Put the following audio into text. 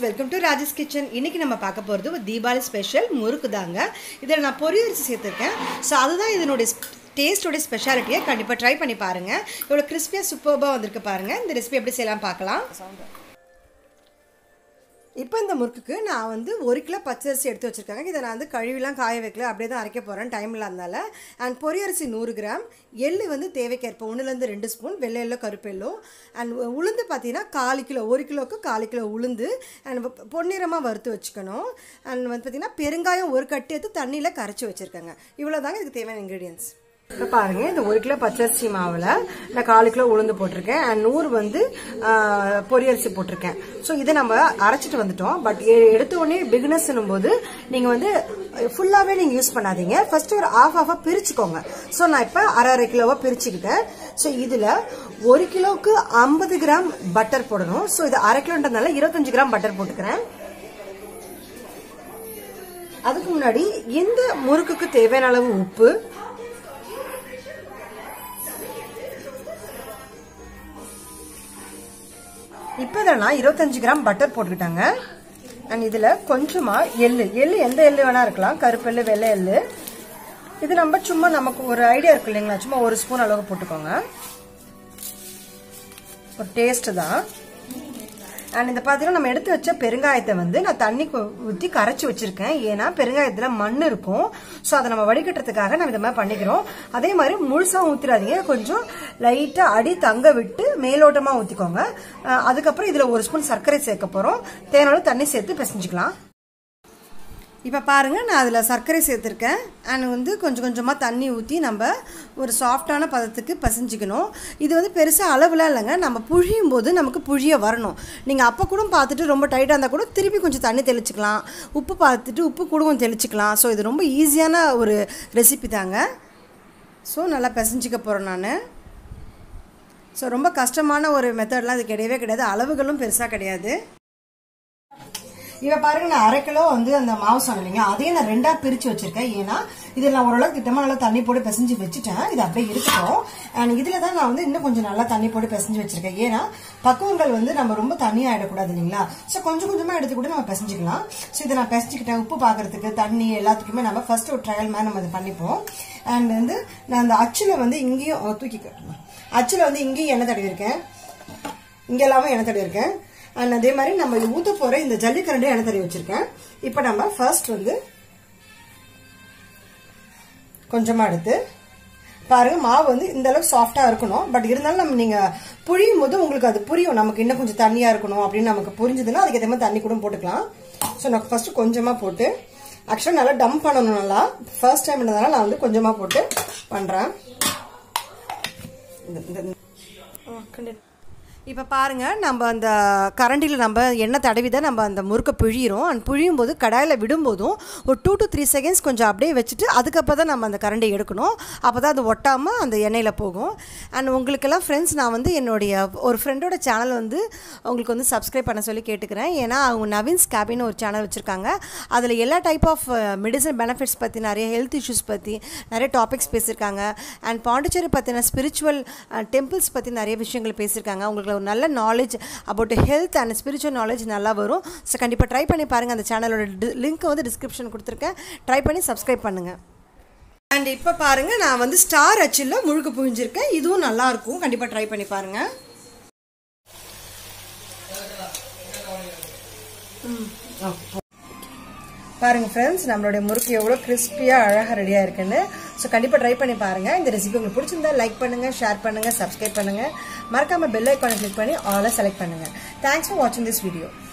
welcome to Rajesh kitchen இன்னைக்கு நம்ம பார்க்க போகிறது ஒரு தீபாவளி ஸ்பெஷல் முறுக்கு தாங்க இதில் நான் பொரியரிசி சேர்த்துருக்கேன் ஸோ அதுதான் இதனுடைய டேஸ்டோடைய ஸ்பெஷாலிட்டியை கண்டிப்பாக ட்ரை பண்ணி பாருங்கள் இவ்வளோ கிறிஸ்பியாக சூப்பர்பாக வந்திருக்கு பாருங்கள் இந்த ரெசிபி எப்படி செய்யலாம் பார்க்கலாம் இப்போ இந்த முறுக்குக்கு நான் வந்து ஒரு கிலோ பச்சரிசி எடுத்து வச்சுருக்காங்க இதை நான் வந்து கழுவிலாம் காய வைக்கல அப்படியே தான் அரைக்க போகிறேன் டைம் இல்லாதனால அண்ட் பொரியரிசி நூறு கிராம் எள்ளு வந்து தேவைக்கேற்ப ஒன்றுலேருந்து ரெண்டு ஸ்பூன் வெள்ளை எள்ளோ கருப்பு எள்ளோ அண்ட் உளுந்து பார்த்தீங்கன்னா கால் கிலோ ஒரு கிலோவுக்கு கால் கிலோ உளுந்து அண்ட் பொன்னிறமாக வறுத்து வச்சுக்கணும் அண்ட் வந்து பார்த்திங்கன்னா பெருங்காயம் ஒரு கட்டி எடுத்து தண்ணியில் கரைச்சி வச்சுருக்காங்க இவ்வளோ தாங்க இதுக்கு தேவையான இன்க்ரீடியன்ஸ் இப்போ பாருங்க இந்த ஒரு கிலோ பச்சரிசி மாவில் நான் கால் கிலோ உளுந்து போட்டிருக்கேன் அண்ட் நூறு வந்து பொரியரிசி போட்டிருக்கேன் ஸோ இதை நம்ம அரைச்சிட்டு வந்துட்டோம் பட் எடுத்த உடனே பிகினஸ்னும் போது நீங்கள் வந்து ஃபுல்லாகவே நீங்கள் யூஸ் பண்ணாதீங்க ஃபர்ஸ்ட் ஒரு ஆஃப் ஆஃபாக பிரிச்சுக்கோங்க ஸோ நான் இப்போ அரை அரை கிலோவாக பிரிச்சுக்கிட்டேன் ஸோ இதில் ஒரு கிலோவுக்கு ஐம்பது கிராம் பட்டர் போடணும் ஸோ இது அரை கிலோன்றதுனால இருபத்தஞ்சு கிராம் பட்டர் போட்டுக்கிறேன் அதுக்கு முன்னாடி இந்த முறுக்குக்கு தேவையான அளவு உப்பு இப்போ இதில் நான் இருபத்தஞ்சு கிராம் பட்டர் போட்டுக்கிட்டாங்க அண்ட் இதில் கொஞ்சமாக எள்ளு எள்ளு எந்த எள்ளு வேணா இருக்கலாம் கருப்பு எள்ளு வெள்ளை எள்ளு இது நம்ம சும்மா நமக்கு ஒரு ஐடியா இருக்கு இல்லைங்களா சும்மா ஒரு ஸ்பூன் அளவு போட்டுக்கோங்க ஒரு டேஸ்ட் தான் அண்ட் இந்த பார்த்தீங்கன்னா நம்ம எடுத்து வச்ச பெருங்காயத்தை வந்து நான் தண்ணி ஊற்றி கரைச்சி வச்சிருக்கேன் ஏன்னா பெருங்காயத்தில் மண் இருக்கும் ஸோ அதை நம்ம வடிகட்டுறதுக்காக நம்ம இந்த மாதிரி பண்ணிக்கிறோம் அதே மாதிரி முழுசாக ஊற்றிடாதீங்க கொஞ்சம் லைட்டாக அடி தங்க விட்டு மேலோட்டமாக ஊற்றிக்கோங்க அதுக்கப்புறம் இதில் ஒரு ஸ்பூன் சர்க்கரை சேர்க்க போகிறோம் தேனோட தண்ணி சேர்த்து பிசைஞ்சுக்கலாம் இப்போ பாருங்கள் நான் அதில் சர்க்கரை சேர்த்துருக்கேன் அண்ட் வந்து கொஞ்சம் கொஞ்சமாக தண்ணி ஊற்றி நம்ம ஒரு சாஃப்டான பதத்துக்கு பசைஞ்சிக்கணும் இது வந்து பெருசாக அளவுலாம் இல்லைங்க நம்ம புழியும் போது நமக்கு புழிய வரணும் நீங்கள் அப்போ கூட பார்த்துட்டு ரொம்ப டைட்டாக இருந்தால் கூட திருப்பி கொஞ்சம் தண்ணி தெளிச்சிக்கலாம் உப்பு பார்த்துட்டு உப்பு கூட கொஞ்சம் தெளிச்சிக்கலாம் ஸோ இது ரொம்ப ஈஸியான ஒரு ரெசிபி தாங்க ஸோ நல்லா பிசைஞ்சிக்க போகிறேன் நான் ஸோ ரொம்ப கஷ்டமான ஒரு மெத்தட்லாம் இது கிடையவே கிடையாது அளவுகளும் பெருசாக கிடையாது இதை பாருங்க நான் அரை கிலோ வந்து அந்த மாவு சொன்னீங்க அதையும் நான் ரெண்டா பிரிச்சு வச்சிருக்கேன் ஏன்னா இதில் நான் ஓரளவுக்கு திட்டமா நல்லா தண்ணி போட்டு பிசைஞ்சு வச்சுட்டேன் இது அப்படியே இருக்கட்டும் அண்ட் இதுல தான் நான் வந்து இன்னும் கொஞ்சம் நல்லா தண்ணி போட்டு பிசைஞ்சு வச்சிருக்கேன் ஏன்னா பக்குவங்கள் வந்து நம்ம ரொம்ப தண்ணியா ஆயிடக்கூடாது இல்லைங்களா ஸோ கொஞ்சம் கொஞ்சமா எடுத்து கூட நம்ம பிசைஞ்சுக்கலாம் ஸோ இதை நான் பிசைஞ்சுக்கிட்டேன் உப்பு பார்க்கறதுக்கு தண்ணி எல்லாத்துக்குமே நம்ம ஃபர்ஸ்ட் ஒரு ட்ரையல் மாதிரி நம்ம இது பண்ணிப்போம் அண்ட் வந்து நான் அந்த அச்சுல வந்து இங்கேயும் தூக்கி கட்டணும் அச்சுல வந்து இங்கேயும் எண்ணெய் தடவி இருக்கேன் இங்க எல்லாமே எண்ணெய் தடவி இருக்கேன் அண்ட் அதே மாதிரி நம்ம இது ஊத்த போற இந்த ஜல்லிக்கரண்டையும் எண்ணெய் தடவி வச்சிருக்கேன் இப்போ நம்ம ஃபர்ஸ்ட் வந்து கொஞ்சமா எடுத்து பாருங்க மாவு வந்து இந்த அளவுக்கு சாஃப்டா இருக்கணும் பட் இருந்தாலும் நம்ம நீங்க புழியும் போது உங்களுக்கு அது புரியும் நமக்கு இன்னும் கொஞ்சம் தண்ணியா இருக்கணும் அப்படின்னு நமக்கு புரிஞ்சதுன்னா அதுக்கு ஏற்ற மாதிரி தண்ணி கூட போட்டுக்கலாம் ஸோ நான் ஃபர்ஸ்ட் கொஞ்சமா போட்டு ஆக்சுவலாக நல்லா டம்ப் பண்ணணும் நல்லா ஃபர்ஸ்ட் டைம் இருந்ததுனால நான் வந்து கொஞ்சமா போட்டு பண்றேன் இப்போ பாருங்கள் நம்ம அந்த கரண்டியில் நம்ம எண்ணெய் தடவி தான் நம்ம அந்த முறுக்கை பிழிகிறோம் அண்ட் பிழியும் போது கடாயில் விடும்போதும் ஒரு டூ டு த்ரீ செகண்ட்ஸ் கொஞ்சம் அப்படியே வச்சுட்டு அதுக்கப்புறம் தான் நம்ம அந்த கரண்டி எடுக்கணும் அப்போ தான் அது ஒட்டாமல் அந்த எண்ணெயில் போகும் அண்ட் உங்களுக்கெல்லாம் ஃப்ரெண்ட்ஸ் நான் வந்து என்னுடைய ஒரு ஃப்ரெண்டோட சேனல் வந்து உங்களுக்கு வந்து சப்ஸ்கிரைப் பண்ண சொல்லி கேட்டுக்கிறேன் ஏன்னா அவங்க நவீன்ஸ் கேபின்னு ஒரு சேனல் வச்சுருக்காங்க அதில் எல்லா டைப் ஆஃப் மெடிசன் பெனிஃபிட்ஸ் பற்றி நிறைய ஹெல்த் இஷ்யூஸ் பற்றி நிறைய டாபிக்ஸ் பேசியிருக்காங்க அண்ட் பாண்டிச்சேரி பற்றின ஸ்பிரிச்சுவல் டெம்பிள்ஸ் பற்றி நிறைய விஷயங்கள் பேசியிருக்காங்க உங்களுக்கு ஒரு நல்ல knowledge about health and spiritual knowledge நல்லா வரும் ஸோ கண்டிப்பாக ட்ரை பண்ணி பாருங்கள் அந்த சேனலோட லிங்க் வந்து டிஸ்கிரிப்ஷன் கொடுத்துருக்கேன் ட்ரை பண்ணி சப்ஸ்கிரைப் பண்ணுங்கள் அண்ட் இப்போ பாருங்கள் நான் வந்து ஸ்டார் அச்சில் முழுக்க புழிஞ்சிருக்கேன் இதுவும் நல்லாயிருக்கும் கண்டிப்பாக ட்ரை பண்ணி பாருங்கள் பாருங்கள் ஃப்ரெண்ட்ஸ் நம்மளுடைய முறுக்கு எவ்வளோ கிறிஸ்பியாக அழகாக ரெடியாக இருக்குன்னு ஸோ கண்டிப்பாக ட்ரை பண்ணி பாருங்கள் இந்த ரெசிபி உங்களுக்கு பிடிச்சிருந்தா லைக் பண்ணுங்கள் ஷேர் பண்ணுங்கள் சப்ஸ்கிரைப் பண்ணுங்கள் மறக்காமல் பெல் ஐக்கானை கிளிக் பண்ணி ஆலை செலக்ட் பண்ணுங்கள் தேங்க்ஸ் ஃபார் வாட்சிங் திஸ் வீடியோ